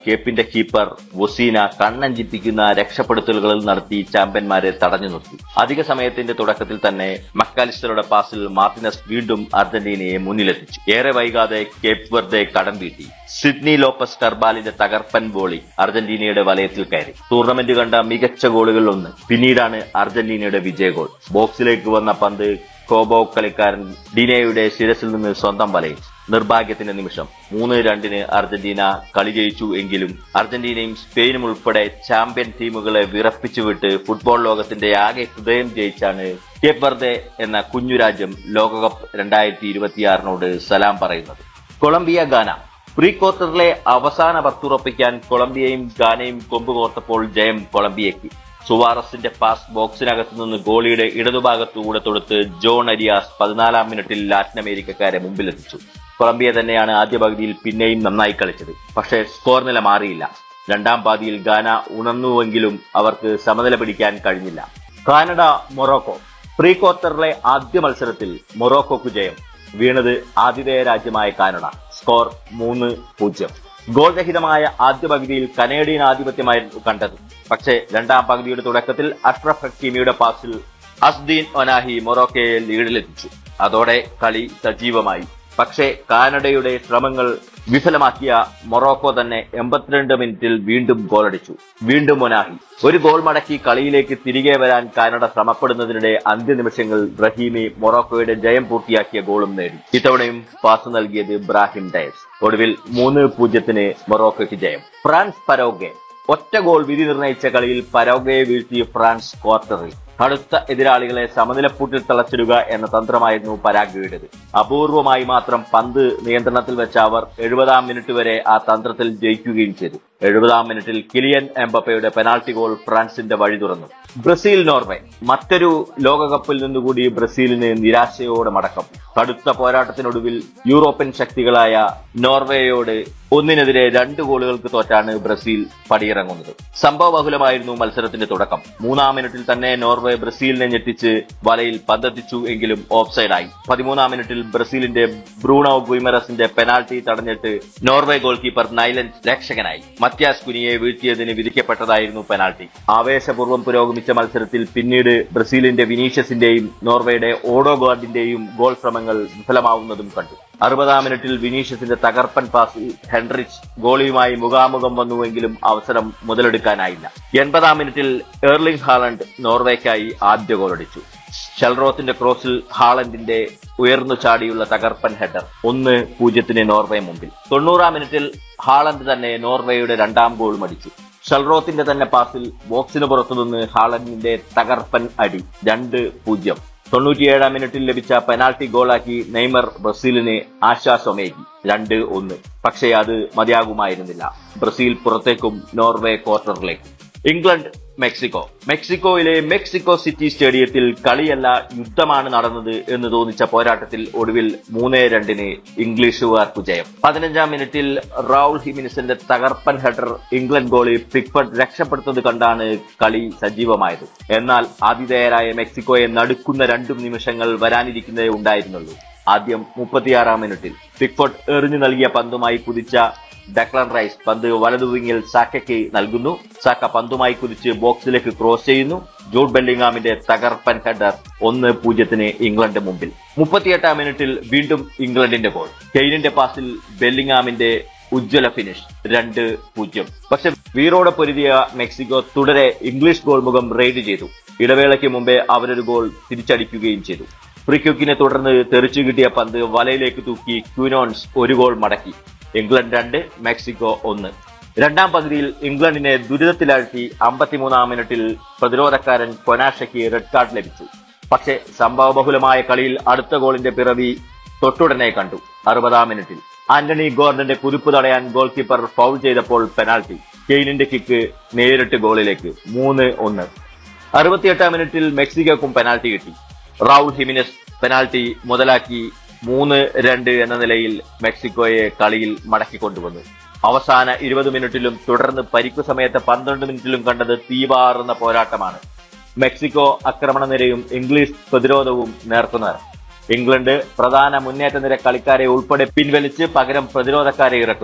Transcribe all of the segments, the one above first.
കേപ്പിന്റെ keeper വൊസീന കണ്ണഞ്ചിപ്പിക്കുന്ന രക്ഷപ്പെടുത്തലുകൾ നടത്തി ചാമ്പ്യന്മാരെ തടഞ്ഞു നിർത്തി അധിക സമയത്തിന്റെ തുടക്കത്തിൽ തന്നെ മക്കാലിസ്റ്ററുടെ പാസിൽ മാർട്ടിനസ് വീണ്ടും അർജന്റീനയെ മുന്നിലെത്തിച്ചു ഏറെ വൈകാതെ കേപ്പ് വെർദെ കടം വീട്ടി സിഡ്നി ലോപ്പസ് ടർബാലിന്റെ തകർപ്പൻ വോളി അർജന്റീനയുടെ വലയത്തിൽ കയറി ടൂർണമെന്റ് കണ്ട മികച്ച ഗോളുകളിൽ ഒന്ന് പിന്നീടാണ് അർജന്റീനയുടെ വിജയ ഗോൾ ബോക്സിലേക്ക് വന്ന പന്ത് കോബോ കളിക്കാരൻ ഡിനയുടെ ശിരസിൽ നിന്ന് സ്വന്തം വലയിൽ നിർഭാഗ്യത്തിന്റെ നിമിഷം മൂന്ന് രണ്ടിന് അർജന്റീന കളി ജയിച്ചു എങ്കിലും അർജന്റീനയും സ്പെയിനും ഉൾപ്പെടെ ചാമ്പ്യൻ ടീമുകളെ വിറപ്പിച്ചുവിട്ട് ഫുട്ബോൾ ലോകത്തിന്റെ ആകെ ഹൃദയം ജയിച്ചാണ് കേപ്പ് വെർദെ എന്ന കുഞ്ഞു രാജ്യം ലോകകപ്പ് രണ്ടായിരത്തി ഇരുപത്തിയാറിനോട് സലാം പറയുന്നത് കൊളംബിയ ഗാന പ്രീ ക്വാർട്ടറിലെ അവസാന പത്തുറപ്പിക്കാൻ കൊളംബിയയും ഗാനയും കൊമ്പ് കോർത്തപ്പോൾ ജയം കൊളംബിയയ്ക്ക് സുവാറസിന്റെ പാസ് ബോക്സിനകത്തു നിന്ന് ഗോളിയുടെ ഇടതുഭാഗത്തുകൂടെ തൊടുത്ത് ജോൺ അരിയാസ് പതിനാലാം മിനിറ്റിൽ ലാറ്റിൻ അമേരിക്കക്കാരെ മുമ്പിലെത്തിച്ചു കൊളംബിയ തന്നെയാണ് ആദ്യ പകുതിയിൽ പിന്നെയും നന്നായി കളിച്ചത് പക്ഷേ സ്കോർ നില മാറിയില്ല രണ്ടാം പാതിയിൽ ഗാന ഉണർന്നുവെങ്കിലും അവർക്ക് സമനില പിടിക്കാൻ കഴിഞ്ഞില്ല കാനഡ മൊറോക്കോ പ്രീ ക്വാർട്ടറിലെ ആദ്യ മത്സരത്തിൽ മൊറോക്കോക്ക് ജയം വീണത് ആതിഥേയ രാജ്യമായ കാനഡ സ്കോർ മൂന്ന് പൂജ്യം ഗോൾ രഹിതമായ ആദ്യ പകുതിയിൽ കനേഡിയൻ ആധിപത്യമായിരുന്നു കണ്ടത് പക്ഷേ രണ്ടാം പകുതിയുടെ തുടക്കത്തിൽ അഷ്റഫ് ഹക്കീമിയുടെ പാസിൽ അസ്ദീൻ ഒനാഹി മൊറോക്കയെ ലീഡിലെത്തിച്ചു അതോടെ കളി സജീവമായി പക്ഷേ കാനഡയുടെ ശ്രമങ്ങൾ വിഫലമാക്കിയ മൊറോക്കോ തന്നെ എൺപത്തിരണ്ട് മിനിറ്റിൽ വീണ്ടും ഗോളടിച്ചു വീണ്ടും മൊനാഹി ഒരു ഗോൾ മടക്കി കളിയിലേക്ക് തിരികെ വരാൻ കാനഡ ശ്രമപ്പെടുന്നതിനിടെ അന്ത്യനിമിഷങ്ങൾ റഹീമി മൊറോക്കോയുടെ ജയം പൂർത്തിയാക്കിയ ഗോളും നേടി ഇത്തവണയും പാസ് നൽകിയത് ബ്രാഹിം ഡയസ് ഒടുവിൽ മൂന്ന് പൂജ്യത്തിന് മൊറോക്കോയ്ക്ക് ജയം ഫ്രാൻസ് പരോഗെ ഒറ്റ ഗോൾ വിധി നിർണയിച്ച കളിയിൽ പരോഗയെ വീഴ്ത്തി ഫ്രാൻസ് ക്വാർട്ടറിൽ കടുത്ത എതിരാളികളെ സമനിലപ്പൂട്ടിൽ തളച്ചിടുക എന്ന തന്ത്രമായിരുന്നു പരാഗ്വയുടേത് അപൂർവമായി മാത്രം പന്ത് നിയന്ത്രണത്തിൽ വെച്ച അവർ എഴുപതാം മിനിറ്റ് വരെ ആ തന്ത്രത്തിൽ ജയിക്കുകയും ചെയ്തു എഴുപതാം മിനിറ്റിൽ കിലിയൻ എംബപ്പയുടെ പെനാൾട്ടി ഗോൾ ഫ്രാൻസിന്റെ വഴി തുറന്നു ബ്രസീൽ നോർവേ മറ്റൊരു ലോകകപ്പിൽ നിന്നുകൂടി ബ്രസീലിന് നിരാശയോടെ മടക്കം കടുത്ത പോരാട്ടത്തിനൊടുവിൽ യൂറോപ്യൻ ശക്തികളായ നോർവേയോട് ഒന്നിനെതിരെ രണ്ട് ഗോളുകൾക്ക് തോറ്റാണ് ബ്രസീൽ പടിയിറങ്ങുന്നത് സംഭവബഹുലമായിരുന്നു മത്സരത്തിന്റെ തുടക്കം മൂന്നാം മിനിറ്റിൽ തന്നെ നോർവേ ബ്രസീലിനെ ഞെട്ടിച്ച് വലയിൽ പന്തെത്തിച്ചു എങ്കിലും ഓഫ്സൈഡായി പതിമൂന്നാം മിനിറ്റിൽ ബ്രസീലിന്റെ ബ്രൂണോ ഗുയ്മറസിന്റെ പെനാൽറ്റി തടഞ്ഞിട്ട് നോർവേ ഗോൾ കീപ്പർ നൈലൻ രക്ഷകനായി മത്യാസ് കുനിയെ വീഴ്ത്തിയതിന് വിധിക്കപ്പെട്ടതായിരുന്നു പെനാൽറ്റി ആവേശപൂർവ്വം പുരോഗമിച്ച മത്സരത്തിൽ പിന്നീട് ബ്രസീലിന്റെ വിനീഷ്യസിന്റെയും നോർവേയുടെ ഓഡോഗാർഡിന്റെയും ഗോൾ ശ്രമങ്ങൾ വിഫലമാവുന്നതും കണ്ടു അറുപതാം മിനിറ്റിൽ വിനീഷ്യസിന്റെ തകർപ്പൻ പാസിൽ ഹെൻറിച്ച് ഗോളിയുമായി മുഖാമുഖം വന്നുവെങ്കിലും അവസരം മുതലെടുക്കാനായില്ല എൺപതാം മിനിറ്റിൽ എർലിംഗ് ഹാളണ്ട് നോർവേക്കായി ആദ്യ ഗോളടിച്ചു ഷെൽറോത്തിന്റെ ക്രോസിൽ ഹാളണ്ടിന്റെ ഉയർന്നു ചാടിയുള്ള തകർപ്പൻ ഹെഡർ ഒന്ന് പൂജ്യത്തിന് നോർവേ മുമ്പിൽ തൊണ്ണൂറാം മിനിറ്റിൽ ഹാളണ്ട് തന്നെ നോർവേയുടെ രണ്ടാം ഗോളും അടിച്ചു ഷെൽറോത്തിന്റെ തന്നെ പാസിൽ ബോക്സിന് പുറത്തുനിന്ന് ഹാളണ്ടിന്റെ തകർപ്പൻ അടി രണ്ട് പൂജ്യം തൊണ്ണൂറ്റിയേഴാം മിനിറ്റിൽ ലഭിച്ച പെനാൽറ്റി ഗോളാക്കി നെയ്മർ ബ്രസീലിന് ആശ്വാസമേകി രണ്ട് ഒന്ന് പക്ഷേ അത് മതിയാകുമായിരുന്നില്ല ബ്രസീൽ പുറത്തേക്കും നോർവേ ക്വാർട്ടറിലേക്കും ഇംഗ്ലണ്ട് മെക്സിക്കോ മെക്സിക്കോയിലെ മെക്സിക്കോ സിറ്റി സ്റ്റേഡിയത്തിൽ കളിയല്ല യുദ്ധമാണ് നടന്നത് എന്ന് തോന്നിച്ച പോരാട്ടത്തിൽ ഒടുവിൽ മൂന്ന് രണ്ടിന് ഇംഗ്ലീഷുകാർക്ക് ജയം പതിനഞ്ചാം മിനിറ്റിൽ റൌൾ ഹിമിനിസിന്റെ തകർപ്പൻ ഹെഡർ ഇംഗ്ലണ്ട് ഗോളി പിക്ഫർഡ് രക്ഷപ്പെടുന്നത് കണ്ടാണ് കളി സജീവമായത് എന്നാൽ ആതിഥേയരായ മെക്സിക്കോയെ നടുക്കുന്ന രണ്ടും നിമിഷങ്ങൾ വരാനിരിക്കുന്നതേ ഉണ്ടായിരുന്നുള്ളൂ ആദ്യം മുപ്പത്തിയാറാം മിനിറ്റിൽ പിക്ഫോർഡ് എറിഞ്ഞു നൽകിയ പന്തുമായി കുതിച്ച ഡക്ലൻ റൈസ് പന്ത് വലതു വിങ്ങിൽ സാക്കയ്ക്ക് നൽകുന്നു സാക്ക പന്തുമായി കുതിച്ച് ബോക്സിലേക്ക് ക്രോസ് ചെയ്യുന്നു ജൂഡ് ബെല്ലിംഗാമിന്റെ തകർപ്പൻ ഹെഡർ ഒന്ന് പൂജ്യത്തിന് ഇംഗ്ലണ്ട് മുമ്പിൽ മുപ്പത്തിയെട്ടാം മിനിറ്റിൽ വീണ്ടും ഇംഗ്ലണ്ടിന്റെ ഗോൾ കെയ്നിന്റെ പാസിൽ ബെല്ലിംഗാമിന്റെ ഉജ്ജ്വല ഫിനിഷ് രണ്ട് പൂജ്യം പക്ഷെ വീറോടെ പൊരുതിയ മെക്സിക്കോ തുടരെ ഇംഗ്ലീഷ് ഗോൾ മുഖം റെയ്ഡ് ചെയ്തു ഇടവേളയ്ക്ക് മുമ്പേ അവരൊരു ഗോൾ തിരിച്ചടിക്കുകയും ചെയ്തു ഫ്രീക്യൂക്കിനെ തുടർന്ന് തെറിച്ചു കിട്ടിയ പന്ത് വലയിലേക്ക് തൂക്കി ക്യൂനോൺസ് ഒരു ഗോൾ മടക്കി ഇംഗ്ലണ്ട് രണ്ട് മെക്സിക്കോ ഒന്ന് രണ്ടാം പകുതിയിൽ ഇംഗ്ലണ്ടിനെ ദുരിതത്തിലാഴ്ത്തി അമ്പത്തിമൂന്നാം മിനിറ്റിൽ പ്രതിരോധക്കാരൻ കൊനാഷയ്ക്ക് റെഡ് കാർഡ് ലഭിച്ചു പക്ഷേ സംഭവബഹുലമായ കളിയിൽ അടുത്ത ഗോളിന്റെ പിറവി തൊട്ടുടനെ കണ്ടു അറുപതാം മിനിറ്റിൽ ആന്റണി ഗോർഡന്റെ കുതിപ്പ് തടയാൻ ഗോൾ കീപ്പർ ഫൗൾ ചെയ്തപ്പോൾ പെനാൽറ്റി കെയ്നിന്റെ കിക്ക് നേരിട്ട് ഗോളിലേക്ക് മൂന്ന് ഒന്ന് അറുപത്തിയെട്ടാം മിനിറ്റിൽ മെക്സിക്കോക്കും പെനാൽറ്റി കിട്ടി റൌൾ ഹിമിനസ് പെനാൽറ്റി മുതലാക്കി മൂന്ന് രണ്ട് എന്ന നിലയിൽ മെക്സിക്കോയെ കളിയിൽ മടക്കിക്കൊണ്ടുവന്നു അവസാന ഇരുപത് മിനിറ്റിലും തുടർന്ന് പരിക്കു സമയത്ത് പന്ത്രണ്ട് മിനിറ്റിലും കണ്ടത് തീവാറുന്ന പോരാട്ടമാണ് മെക്സിക്കോ ആക്രമണ നിരയും ഇംഗ്ലീഷ് പ്രതിരോധവും നേർക്കുനേർ ഇംഗ്ലണ്ട് പ്രധാന മുന്നേറ്റ നിര കളിക്കാരെ ഉൾപ്പെടെ പിൻവലിച്ച് പകരം പ്രതിരോധക്കാരെ ഇറക്കുന്നു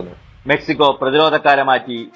മെക്സിക്കോ പ്രതിരോധക്കാരെ മാറ്റി